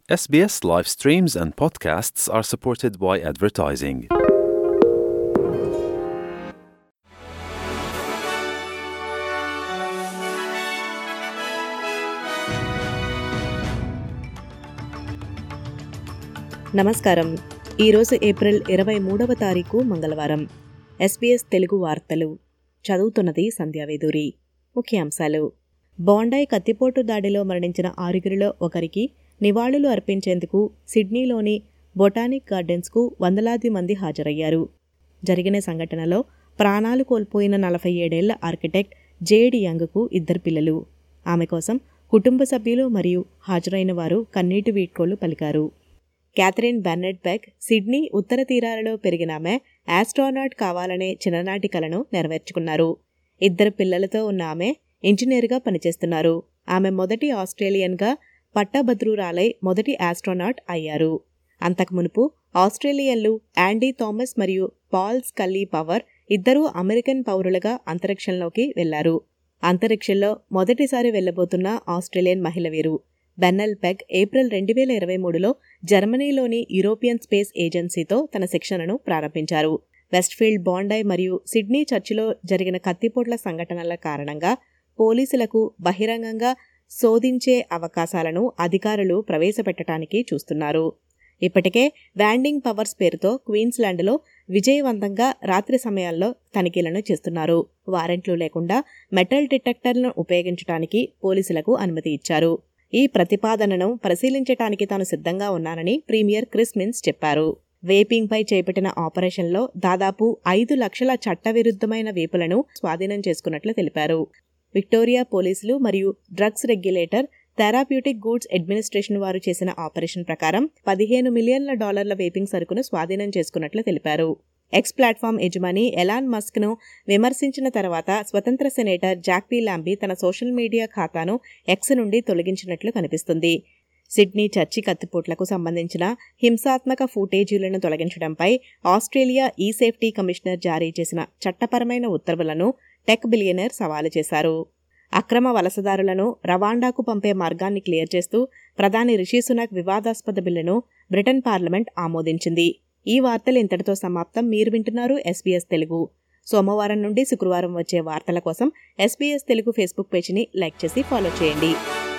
SBS live streams and podcasts are supported by advertising. నమస్కారం ఈరోజు April ఇరవై మూడవ తారీఖు మంగళవారం ఎస్బీఎస్ తెలుగు వార్తలు చదువుతున్నది సంధ్యావేదూరి ముఖ్యాంశాలు బాండాయి కత్తిపోటు దాడిలో మరణించిన ఆరుగురిలో ఒకరికి నివాళులు అర్పించేందుకు సిడ్నీలోని బొటానిక్ గార్డెన్స్కు వందలాది మంది హాజరయ్యారు జరిగిన సంఘటనలో ప్రాణాలు కోల్పోయిన నలభై ఏడేళ్ల ఆర్కిటెక్ట్ జేడి యంగ్కు ఇద్దరు పిల్లలు ఆమె కోసం కుటుంబ సభ్యులు మరియు హాజరైన వారు కన్నీటి వీడ్కోలు పలికారు క్యాథరిన్ బెన్నెట్ బెక్ సిడ్నీ ఉత్తర తీరాలలో పెరిగిన ఆమె ఆస్ట్రోనాట్ కావాలనే చిన్ననాటి కలను నెరవేర్చుకున్నారు ఇద్దరు పిల్లలతో ఉన్న ఆమె ఇంజనీర్గా పనిచేస్తున్నారు ఆమె మొదటి ఆస్ట్రేలియన్గా పట్టభద్రురాలై మొదటి ఆస్ట్రోనాట్ అయ్యారు అంతకు మునుపు ఆస్ట్రేలియన్లు యాండీ థామస్ మరియు పాల్ స్కల్లీ పవర్ ఇద్దరూ అమెరికన్ పౌరులుగా అంతరిక్షంలోకి వెళ్లారు అంతరిక్షంలో మొదటిసారి వెళ్లబోతున్న ఆస్ట్రేలియన్ మహిళ వీరు బెన్నెల్ పెగ్ ఏప్రిల్ రెండు వేల ఇరవై మూడులో జర్మనీలోని యూరోపియన్ స్పేస్ ఏజెన్సీతో తన శిక్షణను ప్రారంభించారు వెస్ట్ఫీల్డ్ బాండాయ్ మరియు సిడ్నీ చర్చిలో జరిగిన కత్తిపోట్ల సంఘటనల కారణంగా పోలీసులకు బహిరంగంగా శోధించే అవకాశాలను అధికారులు ప్రవేశపెట్టడానికి చూస్తున్నారు ఇప్పటికే వ్యాండింగ్ పవర్స్ పేరుతో క్వీన్స్లాండ్లో విజయవంతంగా రాత్రి సమయాల్లో తనిఖీలను చేస్తున్నారు వారెంట్లు లేకుండా మెటల్ డిటెక్టర్లను ఉపయోగించడానికి పోలీసులకు అనుమతి ఇచ్చారు ఈ ప్రతిపాదనను పరిశీలించటానికి తాను సిద్ధంగా ఉన్నానని ప్రీమియర్ క్రిస్ మిన్స్ చెప్పారు వేపింగ్పై చేపట్టిన ఆపరేషన్లో దాదాపు ఐదు లక్షల చట్టవిరుద్ధమైన వేపులను స్వాధీనం చేసుకున్నట్లు తెలిపారు విక్టోరియా పోలీసులు మరియు drugs regulator therapeutic goods administration వారు చేసిన ఆపరేషన్ ప్రకారం పదిహేను మిలియన్ల డాలర్ల వేపింగ్ సరుకును స్వాధీనం చేసుకున్నట్లు తెలిపారు ఎక్స్ ప్లాట్ఫామ్ యజమాని ఎలాన్ మస్క్ను విమర్శించిన తర్వాత స్వతంత్ర సెనేటర్ జాక్పీ లాంబీ తన సోషల్ మీడియా ఖాతాను ఎక్స్ నుండి తొలగించినట్లు కనిపిస్తుంది సిడ్నీ చర్చి కత్తిపోట్లకు సంబంధించిన హింసాత్మక ఫుటేజీలను తొలగించడంపై ఆస్ట్రేలియా ఈ సేఫ్టీ కమిషనర్ జారీ చేసిన చట్టపరమైన ఉత్తర్వులను టెక్ బిలియనర్ సవాలు చేశారు అక్రమ వలసదారులను రవాండాకు పంపే మార్గాన్ని క్లియర్ చేస్తూ ప్రధాని రిషి సునాక్ వివాదాస్పద బిల్లును బ్రిటన్ పార్లమెంట్ ఆమోదించింది ఈ వార్తలు ఇంతటితో సమాప్తం మీరు వింటున్నారు ఎస్బీఎస్ తెలుగు సోమవారం నుండి శుక్రవారం వచ్చే వార్తల కోసం ఎస్బీఎస్ తెలుగు ఫేస్బుక్ పేజీని లైక్ చేసి ఫాలో చేయండి